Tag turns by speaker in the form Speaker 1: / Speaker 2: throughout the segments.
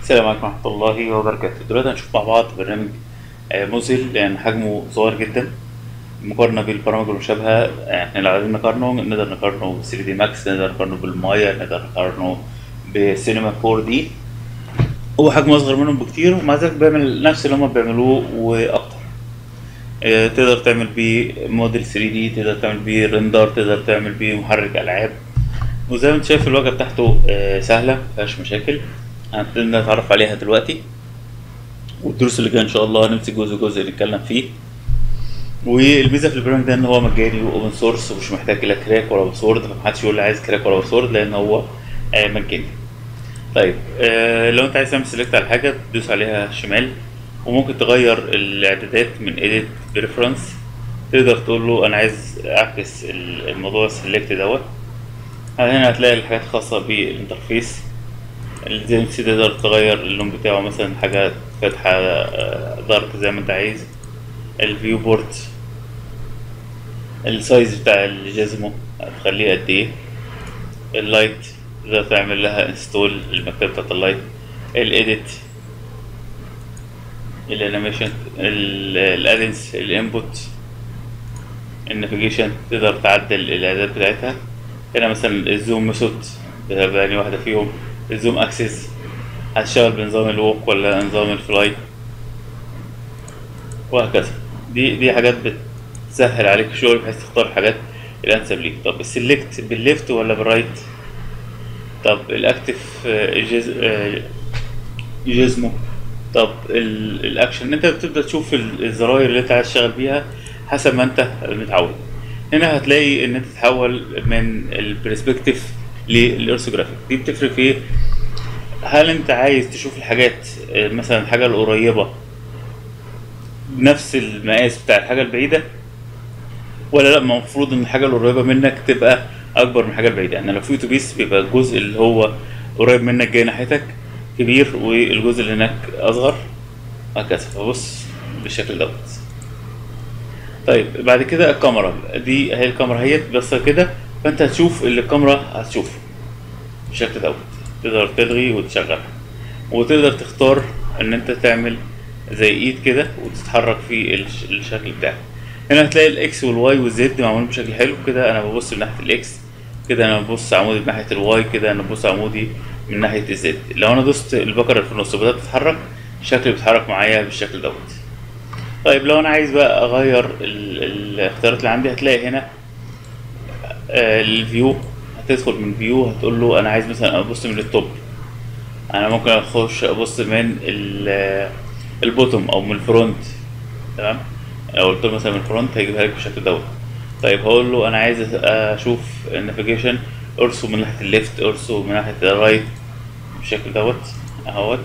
Speaker 1: السلام عليكم ورحمة الله وبركاته دلوقتي هنشوف مع بعض برنامج آه، موزيل لأن حجمه صغير جدا مقارنة بالبرامج المشابهة آه، احنا لو عايزين نقارنه نقدر نقارنه ب 3 دي ماكس نقدر نقارنه بالمايا نقدر نقارنه بسينما 4 دي هو حجمه أصغر منهم بكتير ومع ذلك بيعمل نفس اللي هما بيعملوه وأكتر آه، تقدر تعمل بيه موديل 3 دي تقدر تعمل بيه ريندر تقدر تعمل بيه محرك ألعاب وزي ما انت شايف الواجهة بتاعته آه، سهلة مفيهاش مشاكل هنبتدي نتعرف عليها دلوقتي والدروس اللي جايه ان شاء الله هنمسك جزء جزء نتكلم فيه والميزه في البرنامج ده ان هو مجاني واوبن سورس ومش محتاج لا كراك ولا باسورد فمحدش يقول لي عايز كراك ولا باسورد لان هو آه، مجاني طيب آه لو انت عايز تعمل سيلكت على حاجه تدوس عليها شمال وممكن تغير الاعدادات من edit preference تقدر تقول له انا عايز اعكس ال- الموضوع السيلكت دوت هنا هتلاقي الحاجات الخاصه بالانترفيس الجيمس تقدر تغير اللون بتاعه مثلا حاجة فاتحة دارك زي ما انت عايز الفيو بورت السايز بتاع الجزمة هتخليه قد ايه اللايت تقدر تعمل لها انستول المكتبة بتاعت اللايت الايديت الانيميشن الادنس الانبوت النافيجيشن تقدر تعدل الاعداد بتاعتها هنا مثلا الزوم ميثود بتبقى يعني واحدة فيهم الزوم اكسس هتشتغل بنظام الوك ولا نظام الفلاي وهكذا دي دي حاجات بتسهل عليك الشغل بحيث تختار الحاجات الانسب ليك طب السلكت بالليفت ولا بالرايت طب الاكتف آه، جز... آه، جزمه طب ال- الاكشن انت بتبدا تشوف ال- الزراير اللي انت عايز تشتغل بيها حسب ما انت متعود هنا هتلاقي ان انت تتحول من البرسبكتيف للارثوجرافيك دي بتفرق في ايه هل انت عايز تشوف الحاجات آه، مثلا الحاجه القريبه بنفس المقاس بتاع الحاجه البعيده ولا لا ما المفروض ان الحاجه القريبه منك تبقى اكبر من الحاجه البعيده يعني لو في اتوبيس بيبقى الجزء اللي هو قريب منك جاي ناحيتك كبير والجزء اللي هناك اصغر هكذا فبص بالشكل دوت طيب بعد كده الكاميرا دي هي الكاميرا هي بس كده فانت هتشوف اللي الكاميرا هتشوفه بالشكل دوت تقدر تلغي وتشغل وتقدر تختار ان انت تعمل زي ايد كده وتتحرك في الش- الشكل بتاعك هنا هتلاقي الاكس والواي والزد معمولين بشكل حلو كده انا ببص من ناحيه الاكس كده انا ببص عمودي من ناحيه الواي كده انا ببص عمودي من ناحيه الزد لو انا دوست البكره اللي في النص وبدات تتحرك الشكل بيتحرك معايا بالشكل دوت طيب لو انا عايز بقى اغير ال- الاختيارات اللي عندي هتلاقي هنا آه، الفيو هتدخل من فيو هتقول له انا عايز مثلا ابص من التوب انا ممكن اخش ابص من ال- البوتوم او من الفرونت تمام لو قلت له مثلا من الفرونت هيجيبها لك بالشكل دوت طيب هقول له انا عايز اشوف النافيجيشن ارسم من ناحيه الليفت ارسم من ناحيه الرايت بالشكل دوت اهوت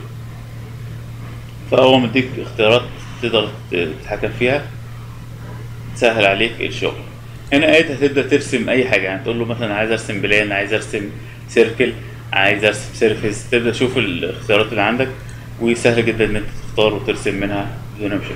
Speaker 1: فهو مديك اختيارات تقدر تتحكم فيها تسهل عليك الشغل هنا قاعد هتبدا ترسم اي حاجه يعني تقول له مثلا عايز ارسم بلان عايز ارسم سيركل عايز ارسم سيرفيس تبدا تشوف الاختيارات اللي عندك وسهل جدا ان انت تختار وترسم منها بدون مشاكل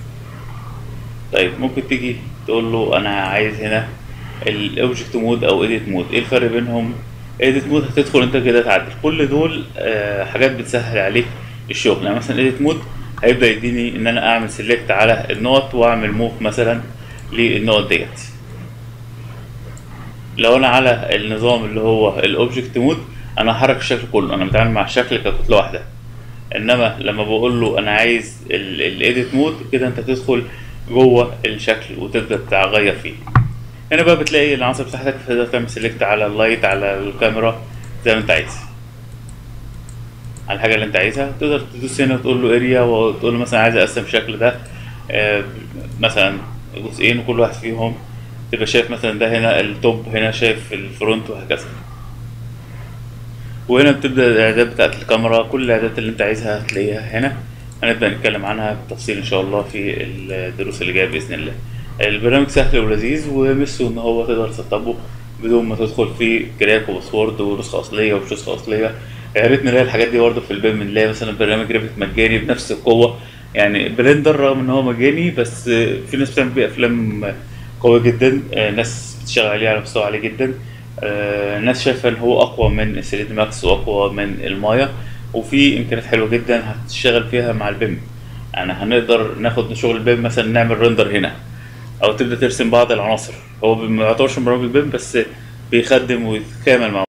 Speaker 1: طيب ممكن تيجي تقول له انا عايز هنا الاوبجكت مود او اديت مود ايه الفرق بينهم اديت مود هتدخل انت كده تعدل كل دول آه، حاجات بتسهل عليك الشغل يعني مثلا اديت مود هيبدا يديني ان انا اعمل سيلكت على النقط واعمل موف مثلا للنقط ديت لو انا على النظام اللي هو الاوبجكت مود انا هحرك الشكل كله انا بتعامل مع الشكل ككتله واحده انما لما بقول له انا عايز الايديت مود كده انت تدخل جوه الشكل وتبدا تغير فيه هنا بقى بتلاقي العناصر بتاعتك تقدر تعمل سيلكت على اللايت على الكاميرا زي ما انت عايز على الحاجه اللي انت عايزها تقدر تدوس هنا وتقول له اريا وتقول له مثلا عايز اقسم الشكل ده آه، مثلا جزئين وكل واحد فيهم تبقى شايف مثلا ده هنا التوب هنا شايف الفرونت وهكذا وهنا بتبدا الاعداد بتاعت الكاميرا كل الاعدادات اللي انت عايزها هتلاقيها هنا هنبدا نتكلم عنها بالتفصيل ان شاء الله في الدروس اللي جايه باذن الله البرنامج سهل ولذيذ ومسه ان هو تقدر تسطبه بدون ما تدخل في كراك وباسورد ونسخه اصليه ومش نسخه اصليه يا ريت نلاقي الحاجات دي برضه في البيم نلاقي مثلا برنامج ريفت مجاني بنفس القوه يعني بلندر رغم ان هو مجاني بس في ناس بتعمل بيه افلام قويه جدا ناس بتشتغل عليه على مستوى عالي جدا ناس شايفه ان هو اقوى من 3 دي ماكس واقوى من المايا وفي امكانيات حلوه جدا هتشتغل فيها مع البيم يعني هنقدر ناخد شغل البيم مثلا نعمل رندر هنا او تبدا ترسم بعض العناصر هو ما يعتبرش من برامج البيم بس بيخدم ويتكامل مع